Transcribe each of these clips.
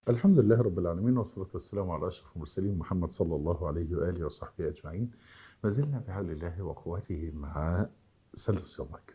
الحمد لله رب العالمين والصلاة والسلام على أشرف المرسلين محمد صلى الله عليه وآله وصحبه أجمعين ما زلنا بحول الله وقوته مع سلس يومك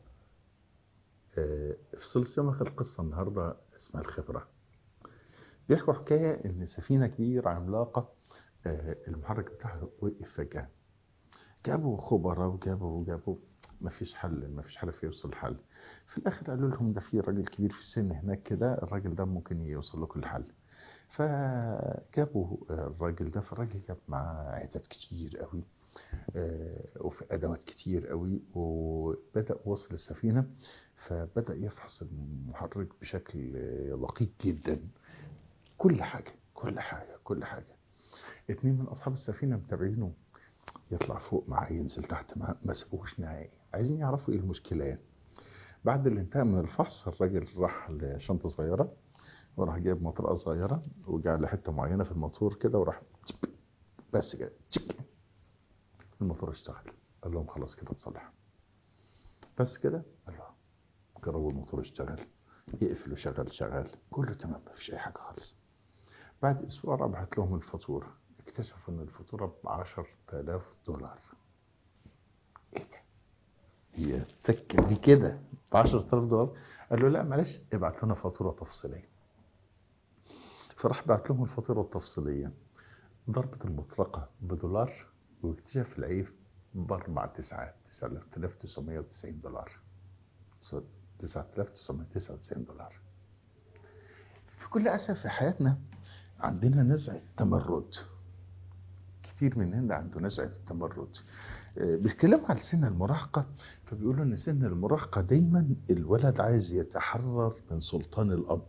آه، في سلس يومك القصة النهاردة اسمها الخبرة بيحكوا حكاية إن سفينة كبيرة عملاقة آه، المحرك بتاعها وقف فجأة جابوا خبراء وجابوا وجابوا مفيش حل مفيش حل في يوصل الحل في الاخر قالوا لهم ده في راجل كبير في السن هناك كده الراجل ده ممكن يوصل لكم الحل فجابوا الراجل ده فالراجل جاب معاه عدد كتير قوي آه، وفي ادوات كتير قوي وبدا وصل السفينه فبدا يفحص المحرك بشكل دقيق جدا كل حاجه كل حاجه كل حاجه اتنين من اصحاب السفينه متابعينه يطلع فوق معاه ينزل تحت معاه ما سابوهوش نهائي عايزين يعرفوا ايه المشكله يعني بعد اللي انتهى من الفحص الراجل راح لشنطه صغيره وراح جايب مطرقه صغيره وجعل حته معينه في الموتور كده وراح تشك بس كده تشك الموتور اشتغل قال لهم خلاص كده اتصلح بس كده قال لهم جربوا الموتور اشتغل يقفل وشغل شغال كله تمام مفيش اي حاجه خالص بعد اسبوع راح بعت لهم الفاتوره اكتشفوا ان الفاتوره ب 10000 دولار ايه ده هي التكه دي كده ب 10000 دولار قال له لا معلش ابعت لنا فاتوره تفصيليه فراح بعت لهم الفاتوره التفصيليه ضربت المطرقه بدولار واكتشف العيب باربع تسعات 9990 دولار 9999 دولار في كل اسف في حياتنا عندنا نزعه تمرد كتير مننا عنده نزعه التمرد آه، بيتكلموا على سن المراهقه فبيقولوا ان سن المراهقه دايما الولد عايز يتحرر من سلطان الاب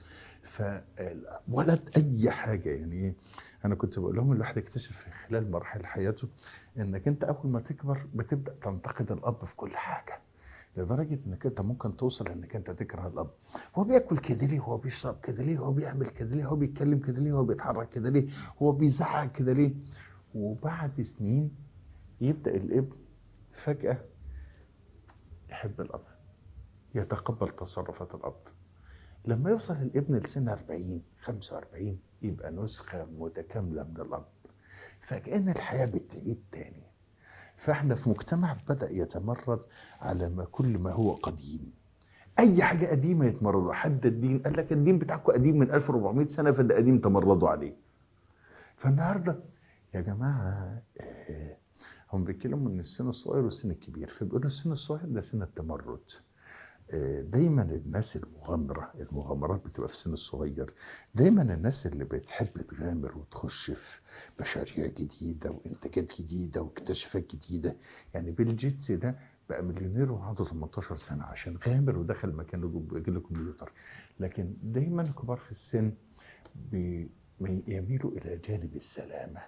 فالولد اي حاجه يعني انا كنت بقول لهم الواحد اكتشف في خلال مراحل حياته انك انت اول ما تكبر بتبدا تنتقد الاب في كل حاجه لدرجه انك انت ممكن توصل انك انت تكره الاب هو بياكل كده ليه هو بيشرب كده ليه هو بيعمل كده ليه هو بيتكلم كده ليه هو بيتحرك كده ليه هو بيزعق كده ليه وبعد سنين يبدا الابن فجاه يحب الاب يتقبل تصرفات الاب لما يوصل الابن لسن 40 45 يبقى نسخة متكاملة من الأب فكأن الحياة بتعيد تاني فاحنا في مجتمع بدأ يتمرد على ما كل ما هو قديم أي حاجة قديمة يتمردوا حد الدين قال لك الدين بتاعكم قديم من 1400 سنة فده قديم تمردوا عليه فالنهاردة يا جماعة آه، هم بيتكلموا ان السن الصغير والسن الكبير فبيقولوا السن الصغير ده سن التمرد آه، دايما الناس المغامرة المغامرات بتبقى في السن الصغير دايما الناس اللي بتحب تغامر وتخش في مشاريع جديدة وإنتاجات جديدة واكتشافات جديدة يعني بيل جيتس ده بقى مليونير وعنده 18 سنة عشان غامر ودخل مكانه جوجل الكمبيوتر لكن دايما الكبار في السن بي يميلوا إلى جانب السلامة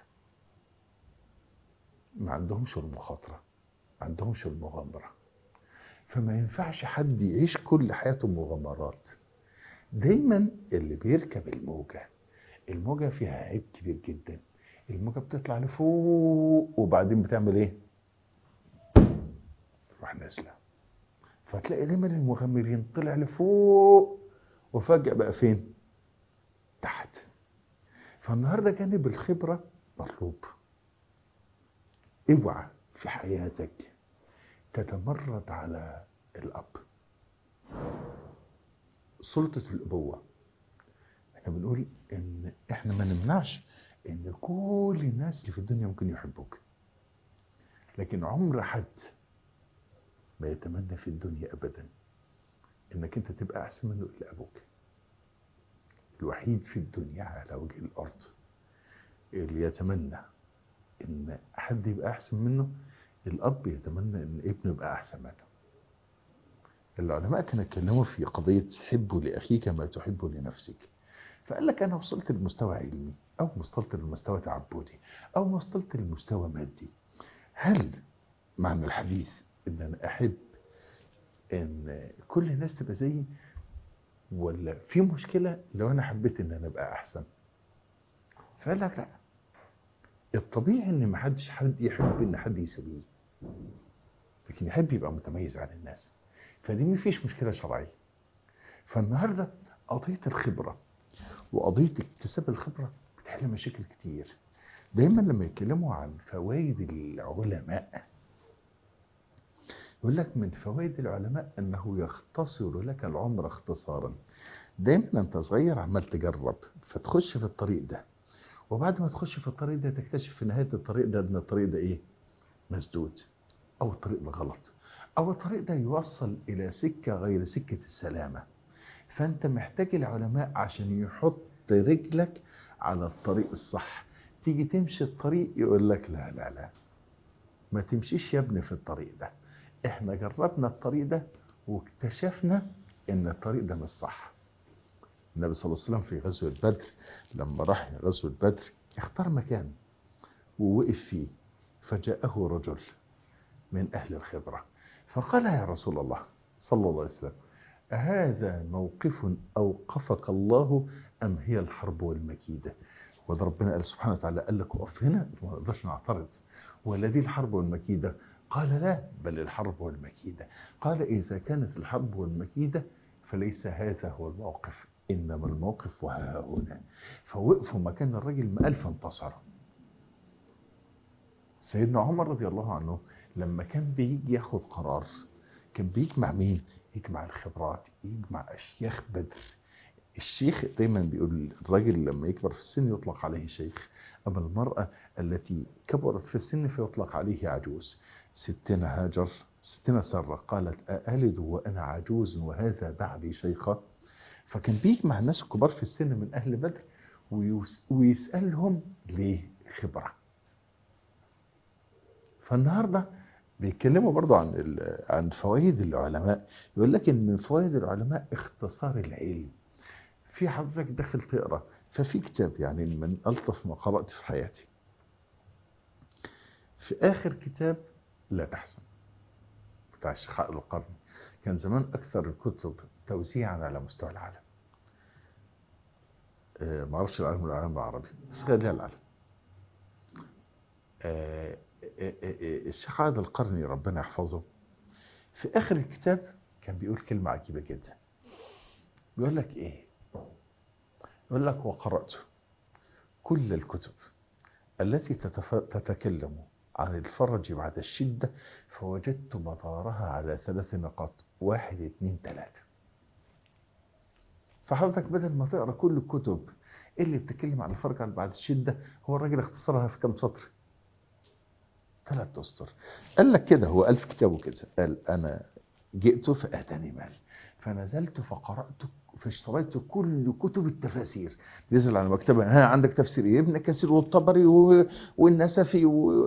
ما عندهمش المخاطرة ما عندهمش المغامرة فما ينفعش حد يعيش كل حياته مغامرات دايما اللي بيركب الموجة الموجة فيها عيب كبير جدا الموجة بتطلع لفوق وبعدين بتعمل ايه تروح نازلة فتلاقي دايما المغامرين طلع لفوق وفجأة بقى فين تحت فالنهاردة جانب الخبرة مطلوب اوعى في حياتك تتمرد على الأب سلطة الأبوة احنا بنقول ان احنا ما نمنعش ان كل الناس اللي في الدنيا ممكن يحبوك لكن عمر حد ما يتمنى في الدنيا ابدا انك انت تبقى احسن منه الا ابوك الوحيد في الدنيا على وجه الارض اللي يتمنى ان حد يبقى احسن منه الاب يتمنى ان ابنه يبقى احسن منه العلماء كانوا اتكلموا في قضيه حب لاخيك ما تحب لنفسك فقال لك انا وصلت لمستوى علمي او وصلت لمستوى تعبدي او وصلت لمستوى مادي هل معنى الحديث ان انا احب ان كل الناس تبقى زيي ولا في مشكله لو انا حبيت ان انا ابقى احسن فقال لك لا الطبيعي ان ما حدش حد يحب ان حد يساويه لكن يحب يبقى متميز عن الناس فدي ما فيش مشكله شرعيه فالنهارده قضيه الخبره وقضيه اكتساب الخبره بتحل مشاكل كتير دايما لما يتكلموا عن فوائد العلماء يقول لك من فوائد العلماء انه يختصر لك العمر اختصارا دايما انت صغير عمال تجرب فتخش في الطريق ده وبعد ما تخش في الطريق ده تكتشف في نهايه الطريق ده ان الطريق ده ايه مسدود او الطريق ده غلط او الطريق ده يوصل الى سكه غير سكه السلامه فانت محتاج العلماء عشان يحط رجلك على الطريق الصح تيجي تمشي الطريق يقول لك لا لا لا ما تمشيش يا ابني في الطريق ده احنا جربنا الطريق ده واكتشفنا ان الطريق ده مش صح النبي صلى الله عليه وسلم في غزوة بدر لما راح غزوة بدر اختار مكان ووقف فيه فجاءه رجل من أهل الخبرة فقال يا رسول الله صلى الله عليه وسلم أهذا موقف أوقفك الله أم هي الحرب والمكيدة وده ربنا قال سبحانه وتعالى قال لك اقف هنا ما نقدرش نعترض ولا دي الحرب والمكيدة قال لا بل الحرب والمكيدة قال إذا كانت الحرب والمكيدة فليس هذا هو الموقف إنما الموقف وها هنا فوقفوا مكان الرجل ما قال فانتصروا سيدنا عمر رضي الله عنه لما كان بيجي ياخد قرار كان بيجمع مين يجمع الخبرات يجمع أشياخ بدر الشيخ دايما بيقول الراجل لما يكبر في السن يطلق عليه شيخ أما المرأة التي كبرت في السن فيطلق عليه عجوز ستنا هاجر ستنا سارة قالت أألد وأنا عجوز وهذا بعدي شيخة فكان بيجمع الناس الكبار في السن من أهل بدر ويسألهم ليه خبرة فالنهاردة بيتكلموا برضو عن عن فوائد العلماء يقول لك ان من فوائد العلماء اختصار العلم في حضرتك داخل تقرا ففي كتاب يعني من الطف ما قرات في حياتي في اخر كتاب لا تحزن بتاع الشيخ عقل القرن كان زمان اكثر الكتب توزيعا على مستوى العالم أه ما اعرفش العالم العالم العربي بس خليها العالم أه الشيخ عادل القرني ربنا يحفظه في اخر الكتاب كان بيقول كلمة عجيبة جدا بيقول لك ايه يقول لك وقرأت كل الكتب التي تتف... تتكلم عن الفرج بعد الشدة فوجدت مدارها على ثلاث نقاط واحد اثنين ثلاثة فحضرتك بدل ما تقرأ كل الكتب اللي بتتكلم عن الفرج بعد الشدة هو الراجل اختصرها في كم سطر ثلاث اسطر قال لك كده هو قال في كتابه كده قال انا جئت فاتاني مال فنزلت فقرات فاشتريت كل كتب التفاسير نزل على مكتبه ها عندك تفسير ايه ابن كثير والطبري والنسفي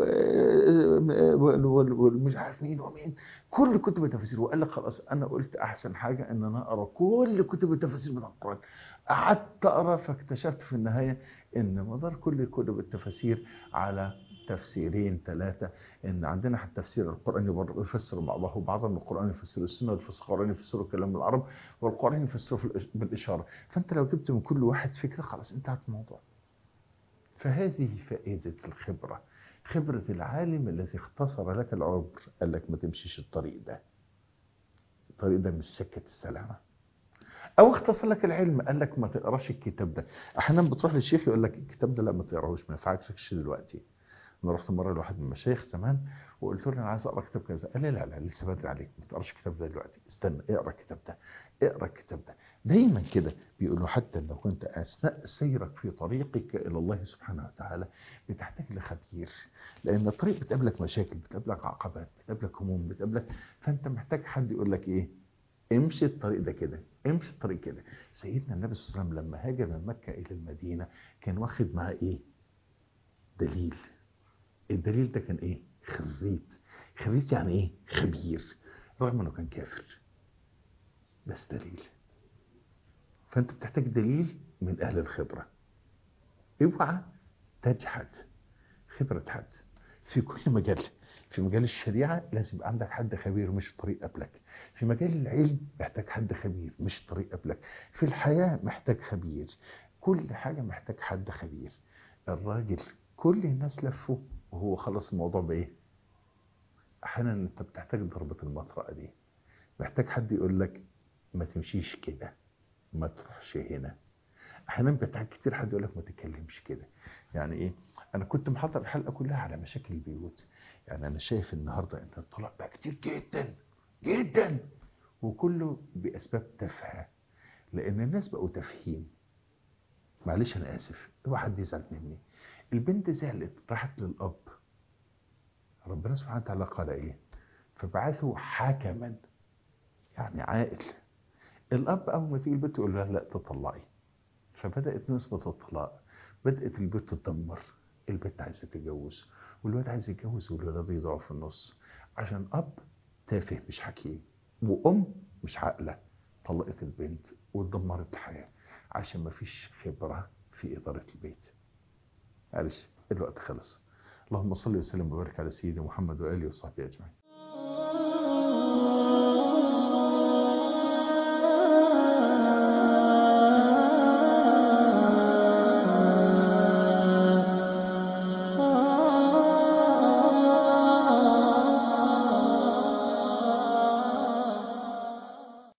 ومش عارف مين ومين كل كتب التفاسير وقال لك خلاص انا قلت احسن حاجه ان انا اقرا كل كتب التفاسير من القران قعدت اقرا فاكتشفت في النهايه ان مدار كل كتب التفاسير على تفسيرين ثلاثة إن عندنا حتى تفسير القرآن يفسر بعضه بعضا من القرآن يفسر السنة والقرآن يفسر كلام العرب والقرآن يفسره بالإشارة فأنت لو جبت من كل واحد فكرة خلاص انتهت الموضوع فهذه فائدة الخبرة خبرة العالم الذي اختصر لك العمر قال لك ما تمشيش الطريق ده الطريق ده مش سكة السلامة او اختصر لك العلم قال لك ما تقراش الكتاب ده احيانا بتروح للشيخ يقول لك الكتاب ده لا ما تقراهوش ما ينفعكش دلوقتي انا رحت مره لواحد من المشايخ زمان وقلت له انا عايز اقرا كتاب كذا قال لي لا لا لسه بدري عليك ما تقراش الكتاب ده دلوقتي استنى اقرا الكتاب ده اقرا الكتاب ده دايما كده بيقولوا حتى لو كنت اثناء سيرك في طريقك الى الله سبحانه وتعالى بتحتاج لخبير لان الطريق بتقابلك مشاكل بتقابلك عقبات بتقابلك هموم بتقابلك فانت محتاج حد يقول لك ايه امشي الطريق ده كده امشي الطريق كده سيدنا النبي صلى الله عليه وسلم لما هاجر من مكه الى المدينه كان واخد معاه ايه دليل الدليل ده كان ايه خريت خريت يعني ايه خبير رغم انه كان كافر بس دليل فانت بتحتاج دليل من اهل الخبره اوعى تجحد خبره حد في كل مجال في مجال الشريعة لازم يبقى عندك حد خبير مش الطريق قبلك في مجال العلم محتاج حد خبير مش الطريق قبلك في الحياة محتاج خبير كل حاجة محتاج حد خبير الراجل كل الناس لفوا وهو خلص الموضوع بايه احيانا انت بتحتاج ضربة المطرقة دي محتاج حد يقول لك ما تمشيش كده ما تروحش هنا احيانا بتاعت كتير حد يقول لك ما تتكلمش كده يعني ايه انا كنت محضر الحلقه كلها على مشاكل البيوت يعني انا شايف النهارده ان الطلاق بقى كتير جدا جدا وكله باسباب تافهه لان الناس بقوا تافهين معلش انا اسف اوعى حد يزعل مني البنت زعلت راحت للاب ربنا سبحانه وتعالى قال ايه فبعثوا حكما يعني عاقل الاب اول ما تيجي البنت يقول لها لا تطلعي فبدات نسبه الطلاق بدات البنت تدمر البنت عايزه تتجوز والواد عايز يتجوز والولاد يضيعوا في النص عشان اب تافه مش حكيم وام مش عاقله طلقت البنت واتدمرت الحياه عشان ما فيش خبره في اداره البيت معلش الوقت خلص اللهم صل وسلم وبارك على سيدنا محمد واله وصحبه اجمعين